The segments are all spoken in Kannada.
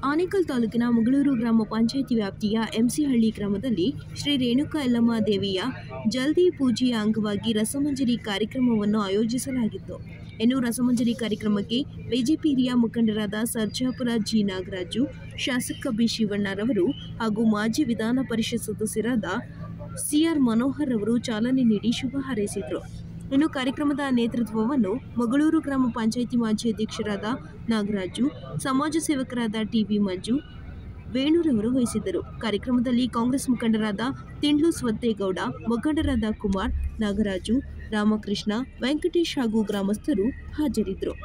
ಆನೇಕಲ್ ತಾಲೂಕಿನ ಮುಗಳೂರು ಗ್ರಾಮ ಪಂಚಾಯಿತಿ ವ್ಯಾಪ್ತಿಯ ಎಂಸಿಹಳ್ಳಿ ಗ್ರಾಮದಲ್ಲಿ ಶ್ರೀ ರೇಣುಕಾ ಯಲ್ಲಮ್ಮ ದೇವಿಯ ಜಲ್ದಿ ಪೂಜೆಯ ಅಂಗವಾಗಿ ರಸಮಂಜರಿ ಕಾರ್ಯಕ್ರಮವನ್ನು ಆಯೋಜಿಸಲಾಗಿತ್ತು ಇನ್ನು ರಸಮಂಜರಿ ಕಾರ್ಯಕ್ರಮಕ್ಕೆ ಬಿಜೆಪಿ ಹಿರಿಯ ಮುಖಂಡರಾದ ಸರ್ಜಾಪುರ ಜಿ ನಾಗರಾಜು ಶಾಸಕ ಬಿ ಶಿವಣ್ಣರವರು ಹಾಗೂ ಮಾಜಿ ವಿಧಾನ ಪರಿಷತ್ ಸದಸ್ಯರಾದ ಸಿಆರ್ ಮನೋಹರ್ ಅವರು ಚಾಲನೆ ನೀಡಿ ಶುಭ ಹಾರೈಸಿದರು ಇನ್ನು ಕಾರ್ಯಕ್ರಮದ ನೇತೃತ್ವವನ್ನು ಮಗಳೂರು ಗ್ರಾಮ ಪಂಚಾಯಿತಿ ಮಾಜಿ ಅಧ್ಯಕ್ಷರಾದ ನಾಗರಾಜು ಸಮಾಜ ಸೇವಕರಾದ ಟಿವಿ ಮಂಜು ವೇಣುರವರು ವಹಿಸಿದ್ದರು ಕಾರ್ಯಕ್ರಮದಲ್ಲಿ ಕಾಂಗ್ರೆಸ್ ಮುಖಂಡರಾದ ತಿಂಡ್ಲು ಸ್ವತ್ತೇಗೌಡ ಮುಖಂಡರಾದ ಕುಮಾರ್ ನಾಗರಾಜು ರಾಮಕೃಷ್ಣ ವೆಂಕಟೇಶ್ ಹಾಗೂ ಗ್ರಾಮಸ್ಥರು ಹಾಜರಿದ್ದರು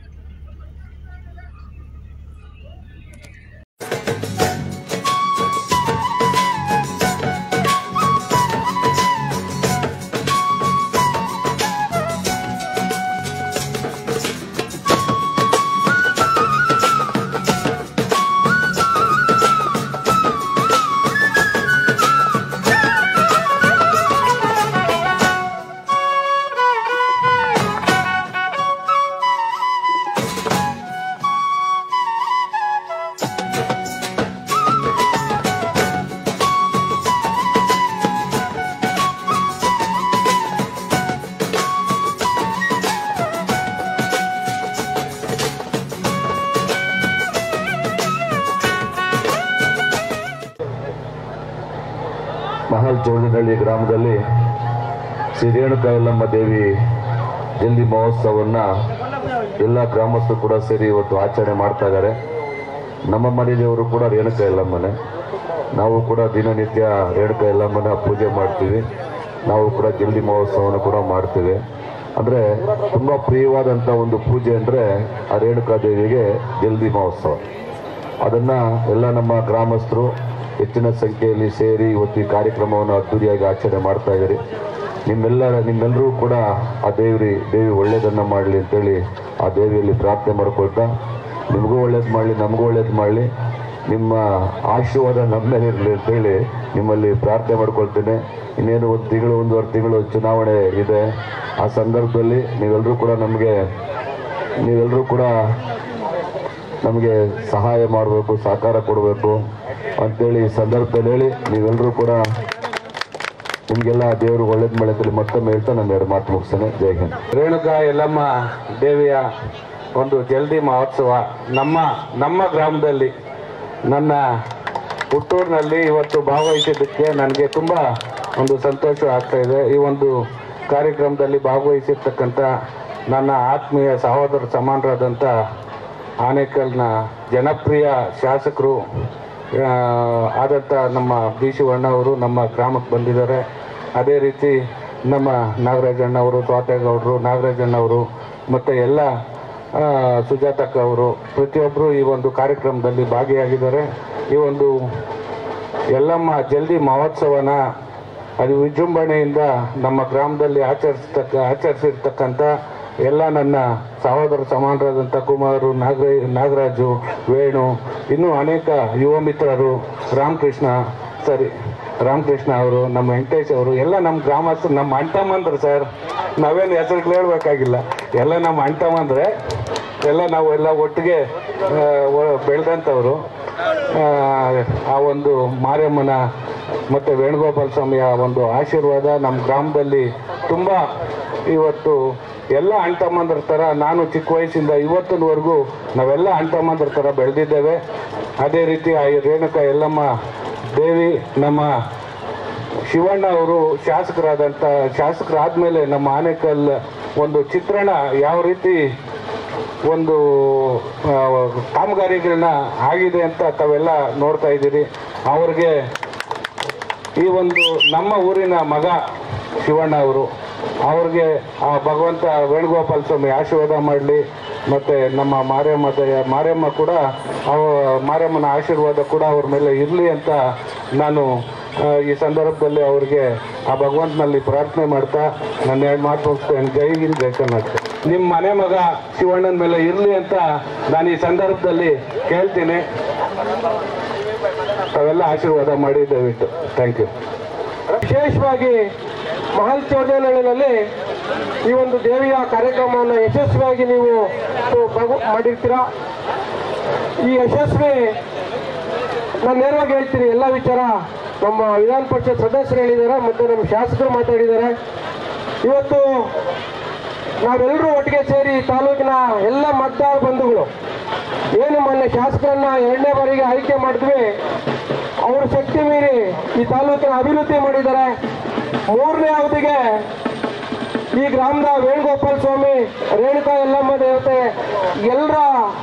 ಮಹಲ್ ಚೌಡನಹಳ್ಳಿ ಗ್ರಾಮದಲ್ಲಿ ಶ್ರೀ ರೇಣುಕಾ ಯಲ್ಲಮ್ಮ ದೇವಿ ಜಲ್ದಿ ಮಹೋತ್ಸವವನ್ನು ಎಲ್ಲ ಗ್ರಾಮಸ್ಥರು ಕೂಡ ಸೇರಿ ಇವತ್ತು ಆಚರಣೆ ಮಾಡ್ತಾ ಇದ್ದಾರೆ ನಮ್ಮ ಮನೆಯವರು ಕೂಡ ರೇಣುಕಾ ಯಲ್ಲಮ್ಮನೆ ನಾವು ಕೂಡ ದಿನನಿತ್ಯ ರೇಣುಕಾ ಯಲ್ಲಮ್ಮನ ಪೂಜೆ ಮಾಡ್ತೀವಿ ನಾವು ಕೂಡ ಜಲ್ದಿ ಮಹೋತ್ಸವವನ್ನು ಕೂಡ ಮಾಡ್ತೀವಿ ಅಂದರೆ ತುಂಬ ಪ್ರಿಯವಾದಂಥ ಒಂದು ಪೂಜೆ ಅಂದರೆ ಆ ರೇಣುಕಾ ದೇವಿಗೆ ಜಲ್ದಿ ಮಹೋತ್ಸವ ಅದನ್ನ ಎಲ್ಲ ನಮ್ಮ ಗ್ರಾಮಸ್ಥರು ಹೆಚ್ಚಿನ ಸಂಖ್ಯೆಯಲ್ಲಿ ಸೇರಿ ಇವತ್ತು ಈ ಕಾರ್ಯಕ್ರಮವನ್ನು ಅದ್ದೂರಿಯಾಗಿ ಆಚರಣೆ ಮಾಡ್ತಾ ಇದ್ದೀರಿ ನಿಮ್ಮೆಲ್ಲರ ನಿಮ್ಮೆಲ್ಲರೂ ಕೂಡ ಆ ದೇವ್ರಿ ದೇವಿ ಒಳ್ಳೇದನ್ನ ಮಾಡಲಿ ಅಂತೇಳಿ ಆ ದೇವಿಯಲ್ಲಿ ಪ್ರಾರ್ಥನೆ ಮಾಡ್ಕೊಳ್ತಾ ನಿಮಗೂ ಒಳ್ಳೇದು ಮಾಡಲಿ ನಮಗೂ ಒಳ್ಳೇದು ಮಾಡಲಿ ನಿಮ್ಮ ಆಶೀರ್ವಾದ ನಮ್ಮ ಮೇಲೆ ಇರಲಿ ಅಂತೇಳಿ ನಿಮ್ಮಲ್ಲಿ ಪ್ರಾರ್ಥನೆ ಮಾಡ್ಕೊಳ್ತೇನೆ ಇನ್ನೇನು ಒಂದು ತಿಂಗಳು ಒಂದೂವರೆ ತಿಂಗಳು ಚುನಾವಣೆ ಇದೆ ಆ ಸಂದರ್ಭದಲ್ಲಿ ನೀವೆಲ್ಲರೂ ಕೂಡ ನಮಗೆ ನೀವೆಲ್ಲರೂ ಕೂಡ ನಮಗೆ ಸಹಾಯ ಮಾಡಬೇಕು ಸಹಕಾರ ಕೊಡಬೇಕು ಅಂತೇಳಿ ಈ ಸಂದರ್ಭದಲ್ಲಿ ಹೇಳಿ ನೀವೆಲ್ಲರೂ ಕೂಡ ನಿಮಗೆಲ್ಲ ದೇವರು ಒಳ್ಳೇದು ಮಾಡಲಿ ಮತ್ತೊಮ್ಮೆ ಹೇಳ್ತಾ ನಾನು ಎರಡು ಮಾತು ಮುಗಿಸ್ತೇನೆ ಜೈ ಹಿಂದ್ ರೇಣುಕಾ ಯಲ್ಲಮ್ಮ ದೇವಿಯ ಒಂದು ಜಲ್ದಿ ಮಹೋತ್ಸವ ನಮ್ಮ ನಮ್ಮ ಗ್ರಾಮದಲ್ಲಿ ನನ್ನ ಹುಟ್ಟೂರಿನಲ್ಲಿ ಇವತ್ತು ಭಾಗವಹಿಸಿದ್ದಕ್ಕೆ ನನಗೆ ತುಂಬ ಒಂದು ಸಂತೋಷ ಆಗ್ತಾ ಇದೆ ಈ ಒಂದು ಕಾರ್ಯಕ್ರಮದಲ್ಲಿ ಭಾಗವಹಿಸಿರ್ತಕ್ಕಂಥ ನನ್ನ ಆತ್ಮೀಯ ಸಹೋದರ ಸಮಾನರಾದಂಥ ಆನೇಕಲ್ನ ಜನಪ್ರಿಯ ಶಾಸಕರು ಆ, ಆದಂಥ ನಮ್ಮ ಬಿ ಶಿವಣ್ಣ ಅವರು ನಮ್ಮ ಗ್ರಾಮಕ್ಕೆ ಬಂದಿದ್ದಾರೆ ಅದೇ ರೀತಿ ನಮ್ಮ ನಾಗರಾಜಣ್ಣವರು ತ್ವಾಟೇಗೌಡರು ನಾಗರಾಜಣ್ಣವರು ಮತ್ತು ಎಲ್ಲ ಆ, ಸುಜಾತಕ್ಕ ಅವರು ಪ್ರತಿಯೊಬ್ಬರು ಈ ಒಂದು ಕಾರ್ಯಕ್ರಮದಲ್ಲಿ ಭಾಗಿಯಾಗಿದ್ದಾರೆ ಈ ಒಂದು ಎಲ್ಲಮ್ಮ ಜಲ್ದಿ ಮಹೋತ್ಸವನ ಅದು ವಿಜೃಂಭಣೆಯಿಂದ ನಮ್ಮ ಗ್ರಾಮದಲ್ಲಿ ಆಚರಿಸ್ತಕ್ಕ ಆಚರಿಸಿರ್ತಕ್ಕಂಥ ಎಲ್ಲ ನನ್ನ ಸಹೋದರ ಸಮಾನರಾದಂಥ ಕುಮಾರು ನಾಗರ ನಾಗರಾಜು ವೇಣು ಇನ್ನೂ ಅನೇಕ ಯುವ ಮಿತ್ರರು ರಾಮಕೃಷ್ಣ ಸರಿ ರಾಮಕೃಷ್ಣ ಅವರು ನಮ್ಮ ವೆಂಕಟೇಶ್ ಅವರು ಎಲ್ಲ ನಮ್ಮ ಗ್ರಾಮಸ್ಥರು ನಮ್ಮ ಅಂಟಮ್ಮಂದ್ರು ಸರ್ ನಾವೇನು ಹೆಸರುಗಳು ಹೇಳ್ಬೇಕಾಗಿಲ್ಲ ಎಲ್ಲ ನಮ್ಮ ಅಂಟಮ್ಮಂದ್ರೆ ಎಲ್ಲ ನಾವು ಎಲ್ಲ ಒಟ್ಟಿಗೆ ಆ, ಒ- ಬೆಳೆದಂಥವ್ರು ಆ, ಆ ಒಂದು ಮಾರಿಯಮ್ಮನ ಮತ್ತು ವೇಣುಗೋಪಾಲ ಸ್ವಾಮಿಯ ಒಂದು ಆಶೀರ್ವಾದ ನಮ್ಮ ಗ್ರಾಮದಲ್ಲಿ ತುಂಬ ಇವತ್ತು ಎಲ್ಲ ಅಂಟಮ್ಮಂದ್ರ ಥರ ನಾನು ಚಿಕ್ಕ ವಯಸ್ಸಿಂದ ಇವತ್ತಿನವರೆಗೂ ನಾವೆಲ್ಲ ಅಂಟಮ್ಮಂದ್ರ ಥರ ಬೆಳೆದಿದ್ದೇವೆ ಅದೇ ರೀತಿ ಆ ರೇಣುಕಾ ಯಲ್ಲಮ್ಮ ದೇವಿ ನಮ್ಮ ಶಿವಣ್ಣ ಅವರು ಶಾಸಕರಾದಂಥ ಶಾಸಕರಾದ್ಮೇಲೆ ನಮ್ಮ ಆನೇಕಲ್ ಒಂದು ಚಿತ್ರಣ ಯಾವ ರೀತಿ ಒಂದು ಆ, ಕಾಮಗಾರಿಗಳನ್ನ ಆಗಿದೆ ಅಂತ ತಾವೆಲ್ಲ ನೋಡ್ತಾ ಇದ್ದೀರಿ ಅವ್ರಿಗೆ ಈ ಒಂದು ನಮ್ಮ ಊರಿನ ಮಗ ಶಿವಣ್ಣ ಅವರು ಅವ್ರಿಗೆ ಆ ಭಗವಂತ ವೇಣುಗೋಪಾಲ ಸ್ವಾಮಿ ಆಶೀರ್ವಾದ ಮಾಡಲಿ ಮತ್ತು ನಮ್ಮ ಮಾರಿಯಮ್ಮ ದಯ ಮಾರಿಯಮ್ಮ ಕೂಡ ಅವ ಮಾರಿಯಮ್ಮನ ಆಶೀರ್ವಾದ ಕೂಡ ಅವ್ರ ಮೇಲೆ ಇರಲಿ ಅಂತ ನಾನು ಆ, ಈ ಸಂದರ್ಭದಲ್ಲಿ ಅವ್ರಿಗೆ ಆ ಭಗವಂತನಲ್ಲಿ ಪ್ರಾರ್ಥನೆ ಮಾಡ್ತಾ ನನ್ನ ಎರಡು ಮಾತು ಹೋಗ್ತೇನೆ ಜೈ ಹಿಂದ್ ಜೈ ಕರ್ನಾಟಕ ನಿಮ್ಮ ಮನೆ ಮಗ ಶಿವಣ್ಣನ ಮೇಲೆ ಇರಲಿ ಅಂತ ನಾನು ಈ ಸಂದರ್ಭದಲ್ಲಿ ಕೇಳ್ತೀನಿ ತಾವೆಲ್ಲ ಆಶೀರ್ವಾದ ಮಾಡಿ ದಯವಿಟ್ಟು ಥ್ಯಾಂಕ್ ಯು ವಿಶೇಷವಾಗಿ ಮಹಲ್ ಚೌಡನಹಳ್ಳಿನಲ್ಲಿ ಈ ಒಂದು ದೇವಿಯ ಕಾರ್ಯಕ್ರಮವನ್ನು ಯಶಸ್ವಿಯಾಗಿ ನೀವು ಬಗು- ಮಾಡಿರ್ತೀರಾ ಈ ಯಶಸ್ವಿ ನಾನು ನೇರವಾಗಿ ಹೇಳ್ತೀನಿ ಎಲ್ಲ ವಿಚಾರ ನಮ್ಮ ವಿಧಾನ ಪರಿಷತ್ ಸದಸ್ಯರು ಹೇಳಿದ್ದಾರೆ ಮತ್ತು ನಮ್ಮ ಶಾಸಕರು ಮಾತಾಡಿದ್ದಾರೆ ಇವತ್ತು ನಾವೆಲ್ಲರೂ ಒಟ್ಟಿಗೆ ಸೇರಿ ಈ ತಾಲೂಕಿನ ಎಲ್ಲ ಮತದಾರ ಬಂಧುಗಳು ಏನು ಮೊನ್ನೆ ಶಾಸಕರನ್ನ ಎರಡನೇ ಬಾರಿಗೆ ಆಯ್ಕೆ ಮಾಡಿದ್ವಿ ಅವ್ರ ಶಕ್ತಿ ಮೀರಿ ಈ ತಾಲೂಕಿನ ಅಭಿವೃದ್ಧಿ ಮಾಡಿದ್ದಾರೆ ಮೂರನೇ ಅವಧಿಗೆ ಈ ಗ್ರಾಮದ ವೇಣುಗೋಪಾಲ ಸ್ವಾಮಿ ರೇಣುಕಾ ಯಲ್ಲಮ್ಮ ದೇವತೆ ಎಲ್ಲರ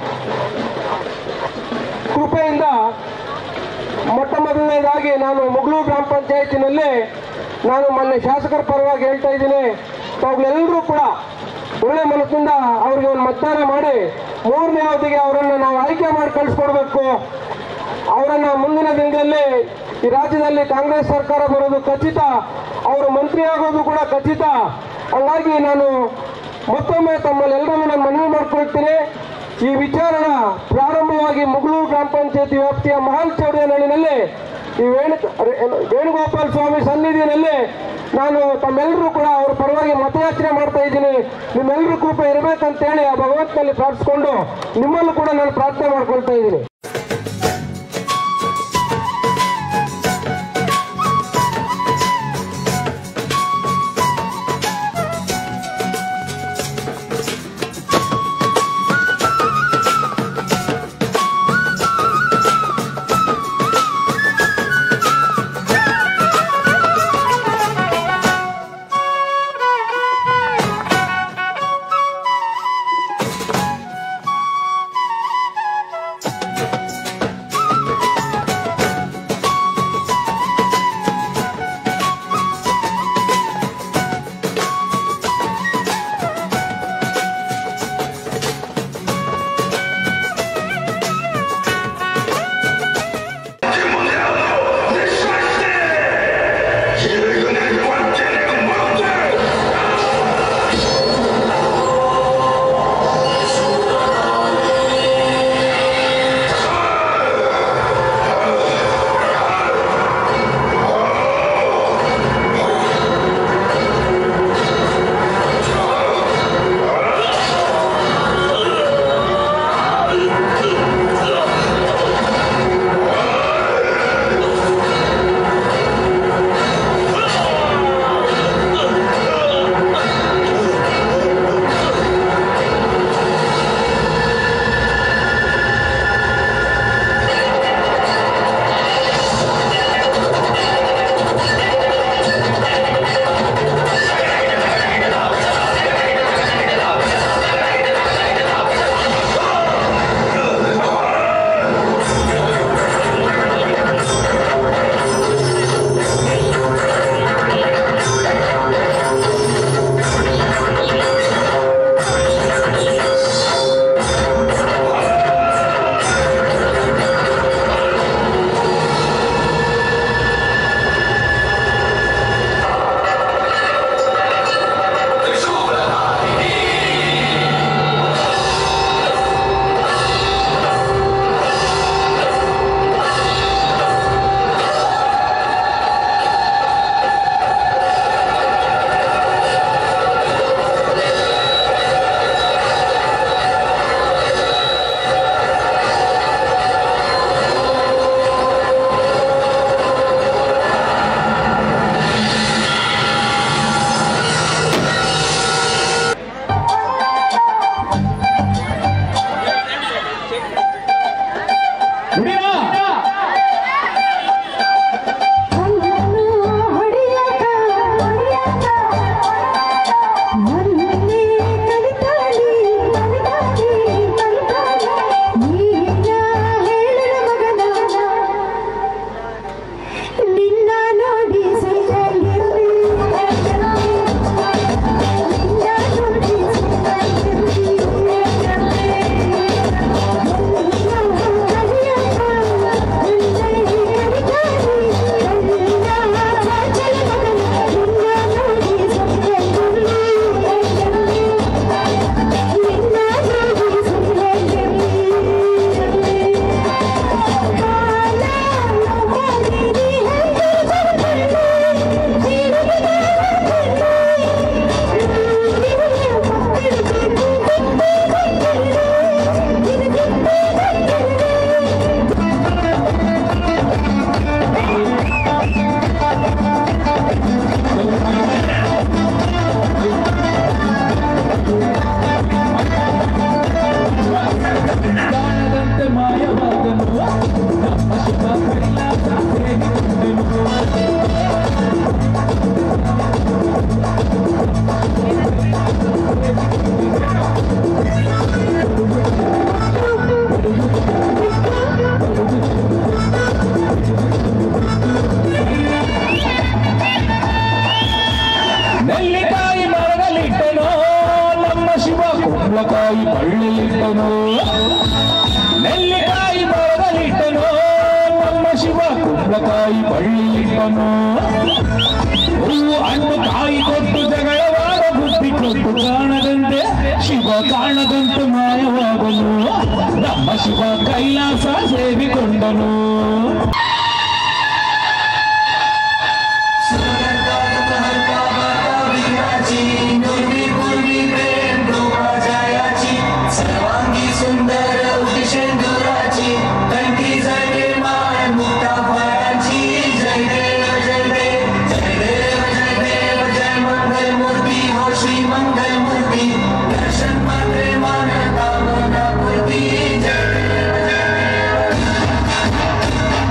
ಕೃಪೆಯಿಂದ ಮೊಟ್ಟ ಮೊದಲನೇದಾಗಿ ನಾನು ಮುಗ್ಳೂರು ಗ್ರಾಮ ಪಂಚಾಯತಿನಲ್ಲಿ ನಾನು ಮೊನ್ನೆ ಶಾಸಕರ ಪರವಾಗಿ ಹೇಳ್ತಾ ಇದ್ದೀನಿ ತಾವುಗಳೆಲ್ಲರೂ ಕೂಡ ಒಳ್ಳೆ ಮನಸ್ಸಿಂದ ಅವ್ರಿಗೆ ಒಂದು ಮತದಾನ ಮಾಡಿ ಮೂರನೇ ಅವಧಿಗೆ ಅವರನ್ನು ನಾವು ಆಯ್ಕೆ ಮಾಡಿ ಕಳಿಸ್ಕೊಡ್ಬೇಕು ಅವರನ್ನ ಮುಂದಿನ ದಿನದಲ್ಲಿ ಈ ರಾಜ್ಯದಲ್ಲಿ ಕಾಂಗ್ರೆಸ್ ಸರ್ಕಾರ ಬರೋದು ಖಚಿತ ಅವರು ಮಂತ್ರಿ ಆಗೋದು ಕೂಡ ಖಚಿತ ಹಂಗಾಗಿ ನಾನು ಮತ್ತೊಮ್ಮೆ ತಮ್ಮಲ್ಲೆಲ್ಲರನ್ನು ನಾನು ಮನವಿ ಮಾಡ್ಕೊಳ್ತೀನಿ ಈ ವಿಚಾರಣ ಪ್ರಾರಂಭವಾಗಿ ಮುಗಳೂರು ಗ್ರಾಮ ಪಂಚಾಯತಿ ವ್ಯಾಪ್ತಿಯ ಮಹಾಲ್ ಚೌಡೇನಹಳ್ಳಿನಲ್ಲಿ ಈ ವೇಣು ಏನು, ವೇಣುಗೋಪಾಲ ಸ್ವಾಮಿ ಸನ್ನಿಧಿಯಲ್ಲಿ ನಾನು ತಮ್ಮೆಲ್ಲರೂ ಕೂಡ ಅವ್ರ ಪರವಾಗಿ ಮತಯಾಚನೆ ಮಾಡ್ತಾ ಇದ್ದೀನಿ ನಿಮ್ಮೆಲ್ಲರೂ ಕೃಪೆ ಇರಬೇಕಂತೇಳಿ ಆ ಭಗವಂತನಲ್ಲಿ ಪ್ರಾರ್ಥಿಸ್ಕೊಂಡು ನಿಮ್ಮಲ್ಲೂ ಕೂಡ ನಾನು ಪ್ರಾರ್ಥನೆ ಮಾಡ್ಕೊಳ್ತಾ ಇದ್ದೀನಿ ನಿನ್ನ ನೋಡಿ ಸೈಲಲ್ಲಿ ನಮ್ಮ ಶಿವ ಕೈಲಾಸ ಸೇರಿಕೊಂಡನು ನೆಲ್ಲಿಕಾಯಿ ಮರದಲ್ಲಿಟ್ಟನು ನಮ್ಮ ಶಿವ ಕುಂಬಳಕಾಯಿ ಬಳ್ಳಿಲಿಟ್ಟನು ನೆಲ್ಲಿಕಾಯಿ ಮರದಲ್ಲಿಟ್ಟನು ನಮ್ಮ ಶಿವ ಕುಂಬಳಕಾಯಿ ಬಳ್ಳಿಲಿಟ್ಟನು ಹೂವು ಹಣ್ಣು ಕಾಯಿ ಕೊಟ್ಟು ಜಗಳವಾದ ಬುದ್ಧಿ ಕೊಟ್ಟು ಕಾಣದಂತೆ ಶಿವ ಕಾಣದಂತೆ ಮಾಯವಾದನು ನಮ್ಮ ಶಿವ ಕೈಲಾಸ ಸೇರಿಕೊಂಡನು सर्वांगी सुंदर उदिशेंदुराची कंठी जय मान मुक्ता फळाची जय देव जय देव जय देव जय देव जय मंगल मूर्ती हो श्री मंगल मूर्ती दर्शन मात्रे मान कामना पूर्ती जय देव जय देव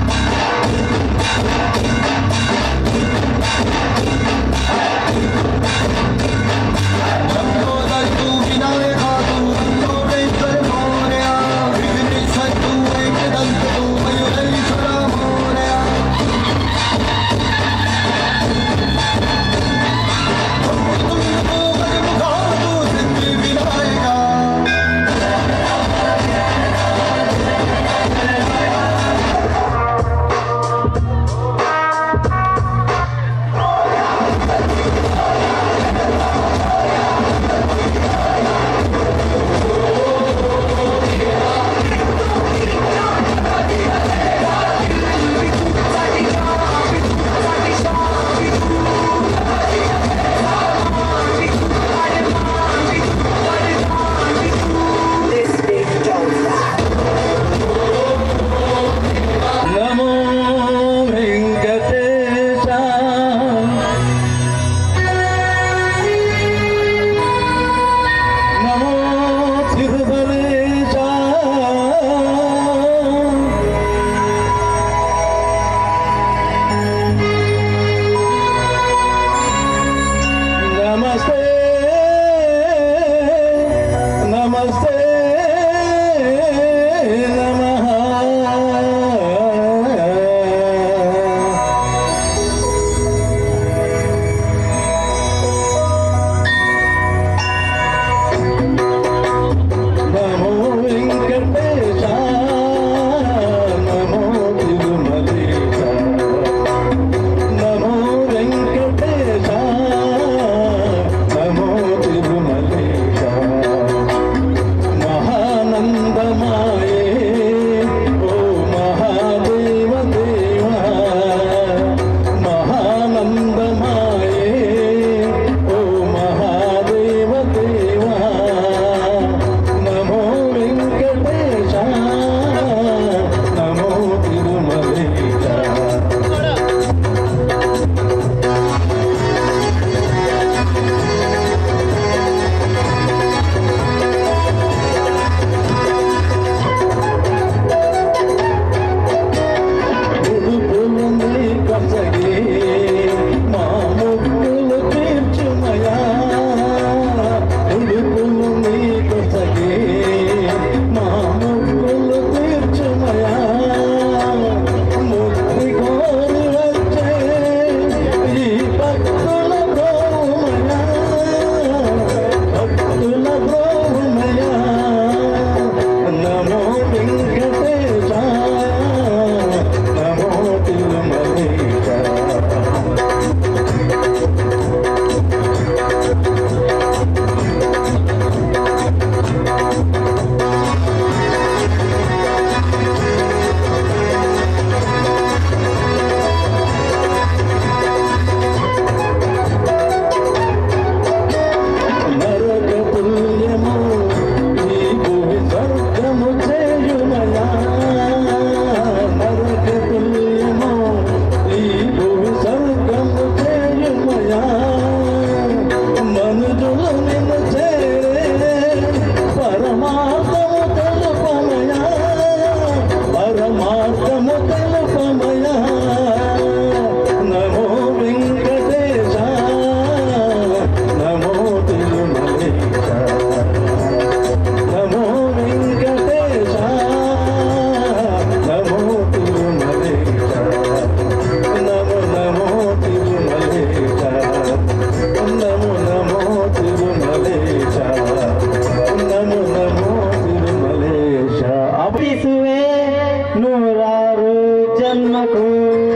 ನೂರಾರು ಜನ್ಮಕ್ಕೂ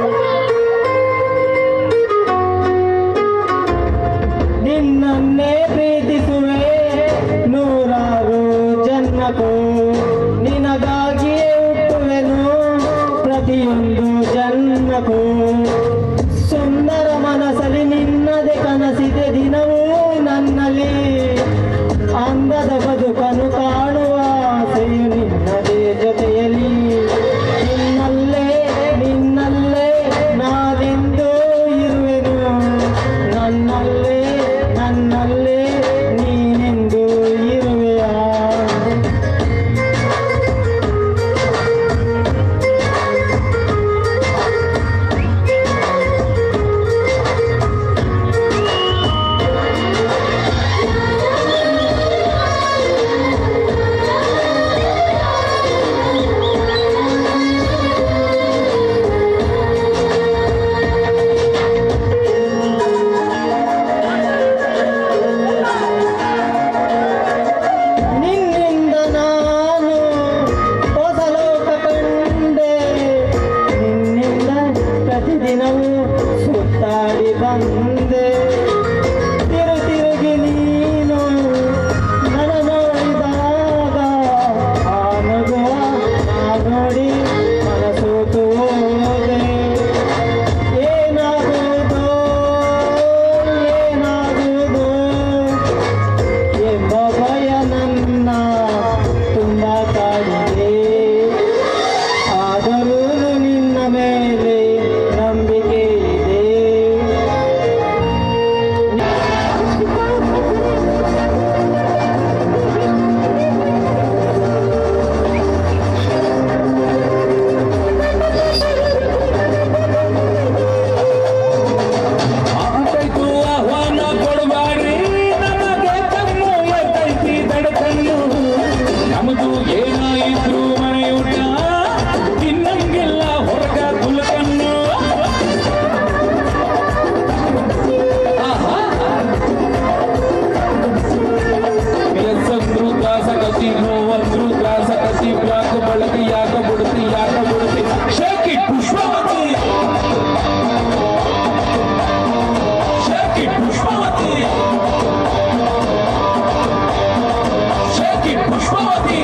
ನಿನ್ನನ್ನೇ ಪ್ರೀತಿಸುವೆ ನೂರಾರು ಜನ್ಮಕ್ಕೂ ನಿನಗಾಗಿಯೇ ಹುಟ್ಟುವೆನು ಪ್ರತಿಯೊಂದು ಜನ್ಮಕ್ಕೂ ಸುಂದರ ಮನಸ್ಸಲ್ಲಿ ನಿನ್ನದೆ ಕನಸಿದೆ ದಿನವೂ ನನ್ನಲ್ಲಿ ಅಂದದ ಬದುಕನ್ನು ಕಾಣುವ ಆಸೆಯು ನಿನ್ನದೇ ಜೊತೆಯಲ್ಲಿ ನಿನ್ನಲ್ಲೇ ನಿನ್ನಲ್ಲೇ ನಾನೆಂದೂ ಇರುವೆನು ನನ್ನಲ್ಲೇ ನನ್ನಲ್ಲೇ ನೀನೆಂದು ಇರುವೆಯಾ ನಿನ್ನಿಂದ ನಾನು ಹೊಸ ಲೋಕ ಕಂಡೆ ನಿನ್ನಿಂದ ಪ್ರತಿದಿನವೂ ಸುತ್ತಾಡಿ ಬಂದೆ ತಿರು ತಿರುಗಿ ನೀನು ನನ್ನ ನೋಡಿದಾಗ ಆ ನಗುವ ನಾ ನೋಡಿ ಮನಸೋತು ಹೋದೆ ಏನಾಗುವುದೋ ಏನಾಗುವುದೋ ಎಂಬ ಭಯ ನನ್ನ ತುಂಬ ಕಾಡಿದೆ ಆದರೂ ನಿನ್ನ ಮೇಲೆ ನಂಬಿಕೆ ಇದೆ ಆಟೈತು ಆಹ್ವಾನ ಕೊಡಬಾರಿ ನಮಗೆ ತಮ್ಮು ಎತ್ತೈತಿ ದಡತನ್ನು ನಮದು ಏನಾಯಿತು ಮನೆಯೂಟ ತಿನ್ನಂಗಿಲ್ಲ ಹೊರಗ ಕುಲಕನ್ನು ಕೆಲಸಂದ್ರು ತ್ರಾಸ ಕಸಿ ನೋವಂದ್ರು ತ್ರಾಸ ಕಸಿ ಯಾಕ ಬಳಕೆ ಯಾಕ ಬಿಡುತ್ತಿ ಯಾಕ ಬಿಡುತ್ತಿ ಶೇಕಿ ಪುಷ್ಪವತಿ ಶೇಕಿ ಪುಷ್ಪವತಿ ಶೇಕಿ ಪುಷ್ಪವತಿ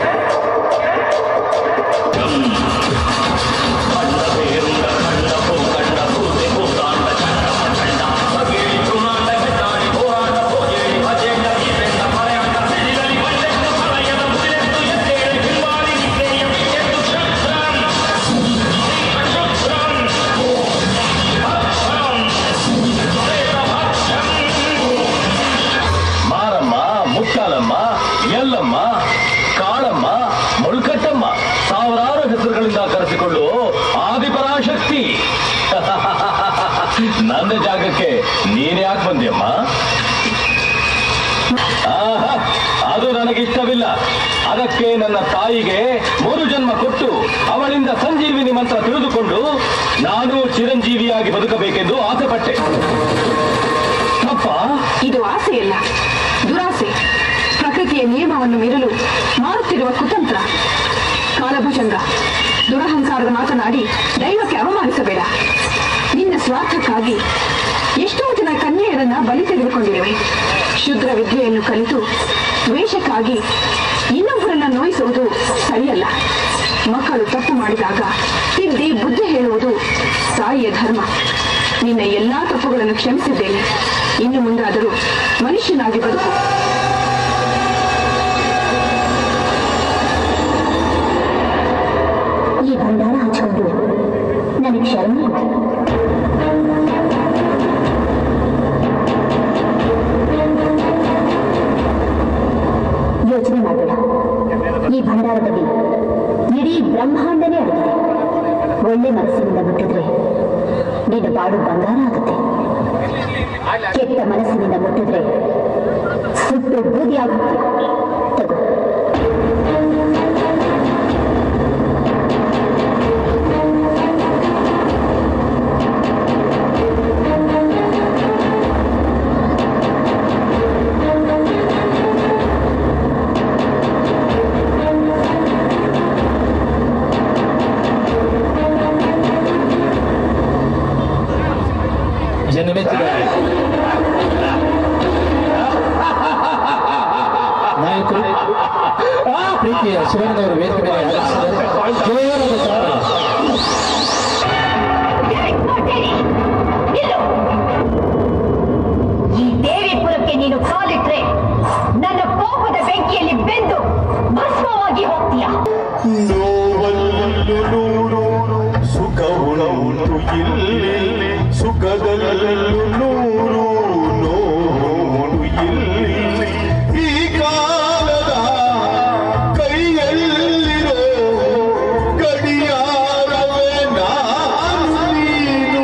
ಮಾರಮ್ಮ ಮುಕ್ಕಾಲಮ್ಮ ಎಲ್ಲಮ್ಮ ಕಾಳಮ್ಮ ಮೊಳ್ಕಟ್ಟಮ್ಮ ಸಾವಿರಾರು ಹೆಸರುಗಳಿಂದ ಕರೆಸಿಕೊಳ್ಳು ಆದಿಪರಾಶಕ್ತಿ ನನ್ನ ಜಾಗಕ್ಕೆ ನೀನ್ ಯಾಕೆ ಬಂದ್ಯಮ್ಮ ಆಹಾ, ಅದು ನನಗಿಷ್ಟವಿಲ್ಲ ಅದಕ್ಕೆ ನನ್ನ ತಾಯಿಗೆ ಮೂರು ಜನ್ಮ ಕೊಟ್ಟು ಅವಳಿಂದ ಸಂಜೀವಿನಿ ಮಂತ್ರ ತಿಳಿದುಕೊಂಡು ನಾನು ಚಿರಂಜೀವಿಯಾಗಿ ಬದುಕಬೇಕೆಂದು ಆಸೆ ಪಟ್ಟೆ ತಪ್ಪ ಇದು ಆಸೆಯಲ್ಲ ದುರಾಸೆ ಪ್ರಕೃತಿಯ ನಿಯಮವನ್ನು ಮೀರಲು ಮಾಡುತ್ತಿರುವ ಕುತಂತ್ರ ಕಾಲಭುಜಂಗ ದುರಹಂಕಾರದ ಮಾತನಾಡಿ ದೈವಕ್ಕೆ ಅವಮಾನಿಸಬೇಡ ನಿನ್ನ ಸ್ವಾರ್ಥಕ್ಕಾಗಿ ಎಷ್ಟೋ ಜನ ಕನ್ಯೆಯರನ್ನ ಬಲಿ ತೆಗೆದುಕೊಂಡಿರುವೆ ಶುದ್ರ ವಿದ್ಯೆಯನ್ನು ಕಲಿತು ದ್ವೇಷಕ್ಕಾಗಿ ಇನ್ನೊಬ್ಬರನ್ನ ನೋಯಿಸುವುದು ಸರಿಯಲ್ಲ ಮಕ್ಕಳು ತಪ್ಪು ಮಾಡಿದಾಗ ತಿದ್ದಿ ಬುದ್ಧಿ ಹೇಳುವುದು ತಾಯಿಯ ಧರ್ಮ ನಿನ್ನ ಎಲ್ಲಾ ತಪ್ಪುಗಳನ್ನು ಕ್ಷಮಿಸಿದ್ದೇನೆ ಇನ್ನು ಮುಂದಾದರೂ ಮನುಷ್ಯನಾಗಿ ಬದುಕು ಈ ಭಂಡಾರ ಹಚ್ಕೊಂಡು ನನಗೆ ಶರ್ಮ ಯೋಚನೆ ಮಾಡಬೇಡ ಈ ಭಂಡಾರದಲ್ಲಿ ಇಡೀ ಬ್ರಹ್ಮಾಂಡನೇ ಅಡಗಿದೆ ಒಳ್ಳೆ ಮನಸ್ಸಿನಿಂದ ಮುಟ್ಟಿದ್ರೆ ನಿನ್ನ ಬಾಡು ಬಂಗಾರ ಆಗುತ್ತೆ ಕೆಟ್ಟ ಮನಸ್ಸಿನಿಂದ ಮುಟ್ಟಿದ್ರೆ ಸುಟ್ಟು ಬೂದಿ ಆಗುತ್ತೆ ತಗೋ ಮೆಚ್ಚಿದ್ದಾರೆ ನಾಯಕರು ಪ್ರೀತಿಯ ಶಿವಣ್ಣನವರು ವೇದಿಕೆ ಮೇಲೆ ಆಗಮಿಸಿದ್ದಾರೆ ಜೋರಾದ ಚಪ್ಪಾಳೆ. ಈ ದೇವಿಪುರಕ್ಕೆ ನೀನು ಕಾಲಿಟ್ರೆ ನನ್ನ ಕೋಪದ ಬೆಂಕಿಯಲ್ಲಿ ಬೆಂದು ಭಸ್ಮವಾಗಿ ಹೋಗ್ತೀಯ ನೋವಲ್ಲೂ ನೂರು ಸುಖವುಣವುಣು ಇಲ್ಲಿ ಸುಖದಲ್ಲೂ ನೂರು ನೋವು ಇಲ್ಲಿ ಈ ಕಾಲದ ಕೈಯಲ್ಲಿರೋ ಗಡಿಯಾರವೇ ನಾನು ನೀನು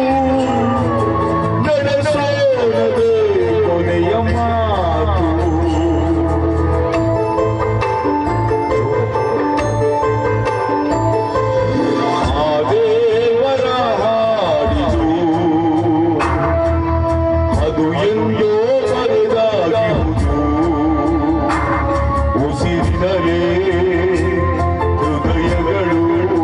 ನಡೆಸೋಣದೆ ಕೊನೆಯ ಮಾತು ಆ ದೇವರ ಹಾಡಿದು ಅದು ಎಂದೋ ಬರೆದಾಗಿರುವುದು ಉಸಿರಿನಲೇ ಹೃದಯಗಳು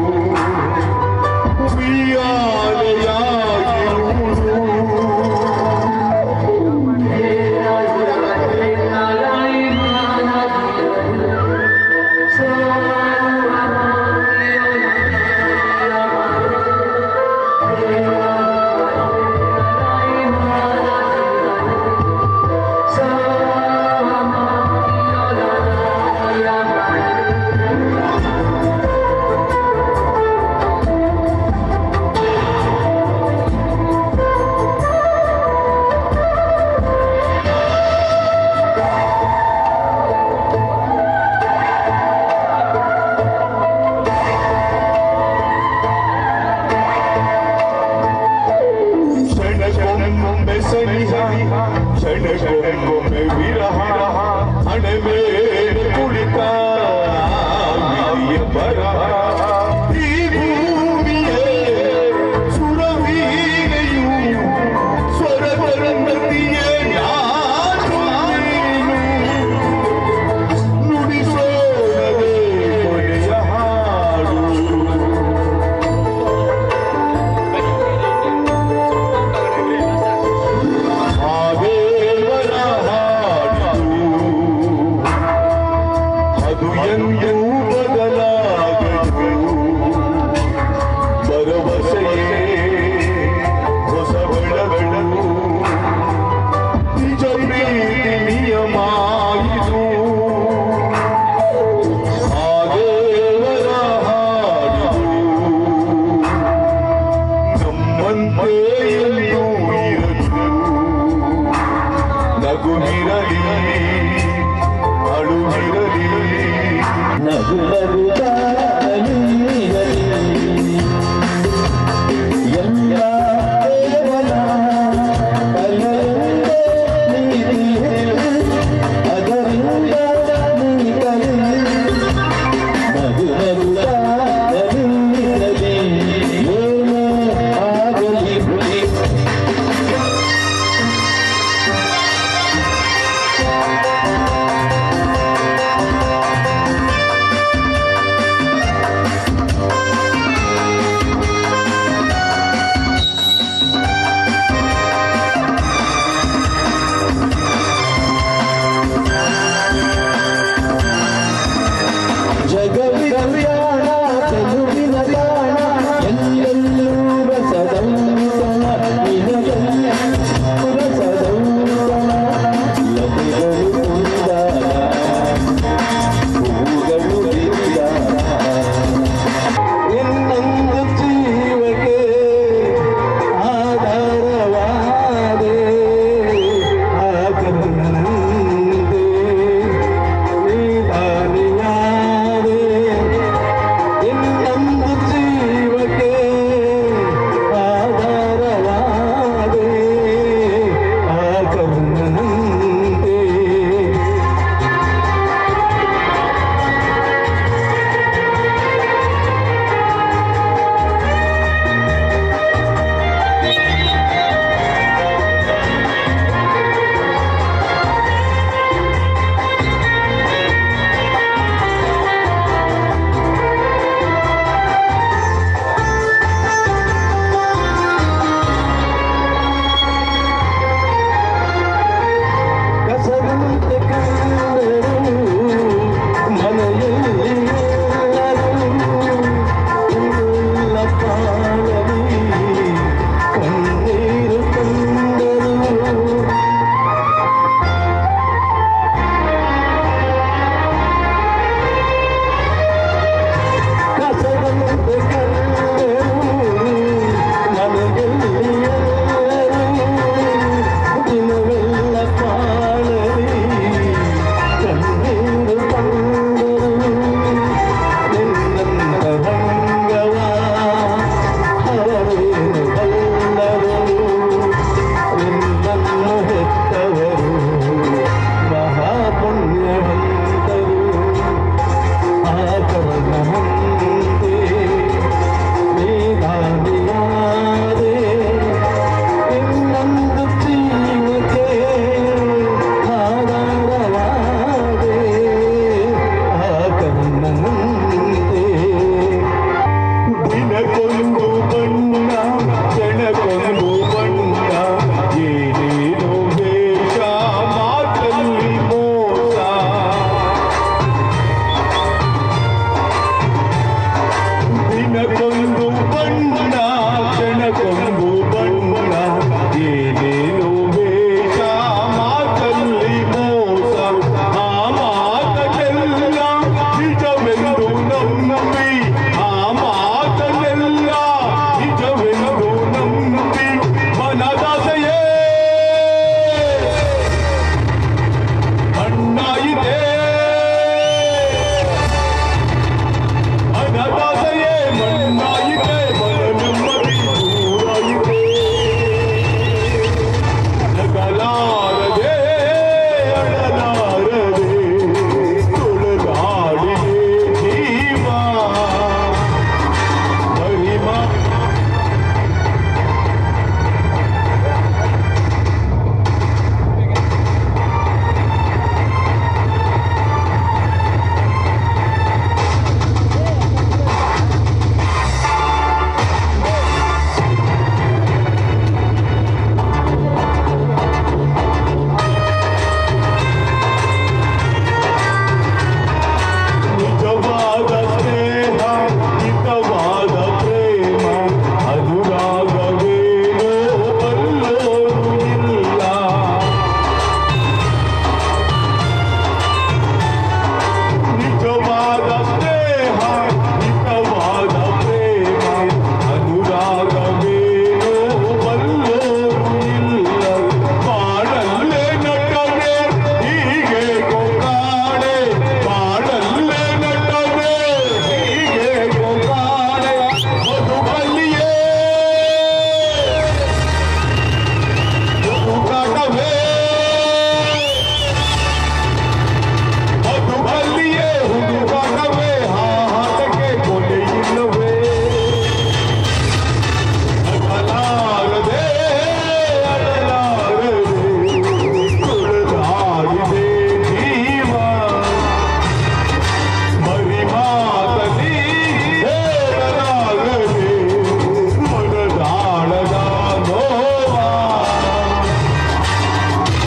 ಕ್ಷಣಕ್ಕೊಮ್ಮೆ ಸನಿಹ ಕ್ಷಣಕ್ಕೊಮ್ಮೆ ವಿರಹ ಹಣೆ ಮೇಲೆ ಕುಳಿತ ವಿಧಿಯ ಬರಹ ಈ ಭೂಮಿಯೇ ಸುರವೀನೆಯು ಸ್ವರತರಂಗತಿಯೇ ನಾನು ನೀನು ನುಡಿಸೋಣವೇ ಕೊನೆಯ ಹಾಡು ಆ ದೇವರ ಹಾಡಿದು ಅದು ಎಂದೂ ಬದಲಾಗದು ಭರವಸೆಯೇ ಹೊಸ ಬೆಳಗಳು ನಿಜ ಪ್ರೀತಿ ನಿಯಮ ಇದು ಆ ದೇವರ ಹಾಡಿದು ನಮ್ಮಂತೆ ಎಲ್ಲೂ ಇರದು ನಗುವಿರಲಿ ಅಳುವಿರಲಿ ನಗು ನಗುತ್ತಾ